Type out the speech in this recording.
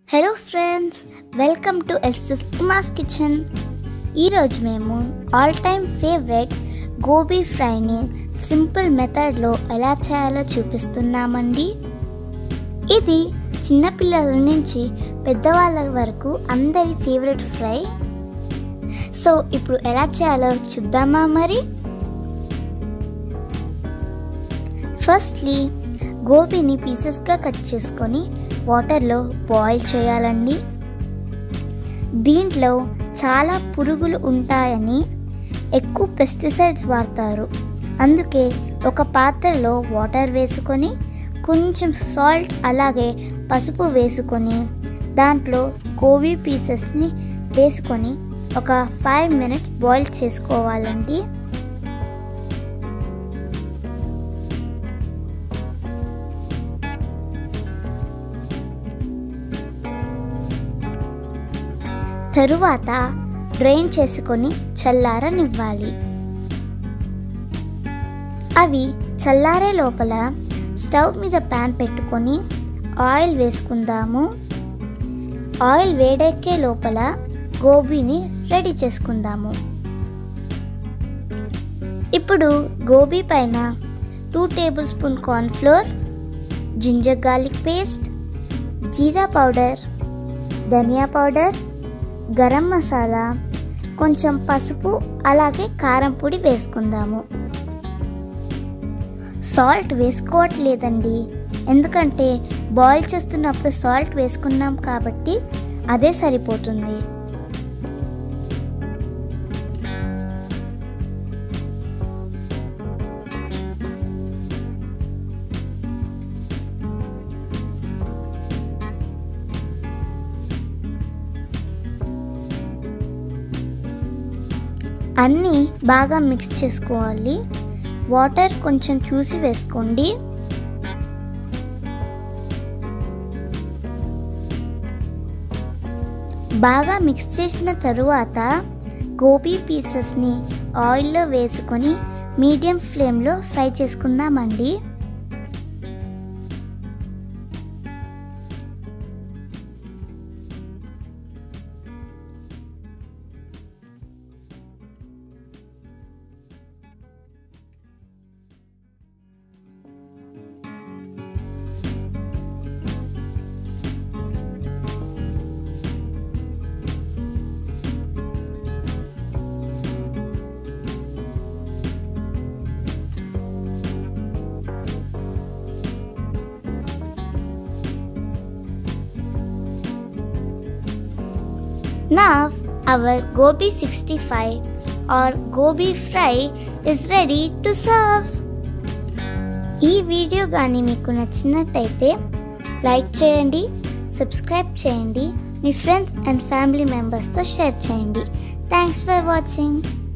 Hello friends welcome to SS Uma's kitchen ఈరోజు మేము all time favourite gobi ఫ్రైని సింపుల్ మెథడ్లో ఎలా చేయాలో చూపిస్తున్నామండి ఇది చిన్నపిల్లల నుంచి పెద్దవాళ్ళ వరకు అందరి ఫేవరెట్ ఫ్రై సో ఇప్పుడు ఎలా చేయాలో చూద్దామా మరి ఫస్ట్లీ గోబీని పీసెస్గా కట్ చేసుకొని వాటర్లో బాయిల్ చేయాలండి దీంట్లో చాలా పురుగులు ఉంటాయని ఎక్కువ పెస్టిసైడ్స్ వాడతారు అందుకే ఒక పాత్రలో వాటర్ వేసుకొని కొంచెం సాల్ట్ అలాగే పసుపు వేసుకొని దాంట్లో గోబీ పీసెస్ని వేసుకొని ఒక ఫైవ్ మినిట్స్ బాయిల్ చేసుకోవాలండి తరువాత డ్రైన్ చేసుకొని చల్లారనివ్వాలి అవి చల్లారే లోపల స్టవ్ మీద ప్యాన్ పెట్టుకొని ఆయిల్ వేసుకుందాము ఆయిల్ వేడెక్కే లోపల గోబీని రెడీ చేసుకుందాము ఇప్పుడు గోబీ పైన two tablespoon cornflour ginger garlic paste jeera powder dhania powder garam masala కొంచెం పసుపు అలాగే కారం పొడి వేసుకుందాము సాల్ట్ వేసుకోవట్లేదండి ఎందుకంటే బాయిల్ చేస్తున్నప్పుడు సాల్ట్ వేసుకున్నాం కాబట్టి అదే సరిపోతుంది అన్నీ బాగా మిక్స్ చేసుకోవాలి వాటర్ కొంచెం చూసి వేసుకోండి బాగా మిక్స్ చేసిన తరువాత గోబీ పీసెస్ని ఆయిల్లో వేసుకొని మీడియం ఫ్లేమ్లో ఫ్రై చేసుకుందామండి Now our gobi 65 or gobi fry is ready to serve. ఈ వీడియో కానీ మీకు నచ్చినట్టయితే లైక్ చేయండి సబ్స్క్రైబ్ చేయండి మీ ఫ్రెండ్స్ అండ్ ఫ్యామిలీ మెంబర్స్తో షేర్ చేయండి థ్యాంక్స్ ఫర్ వాచింగ్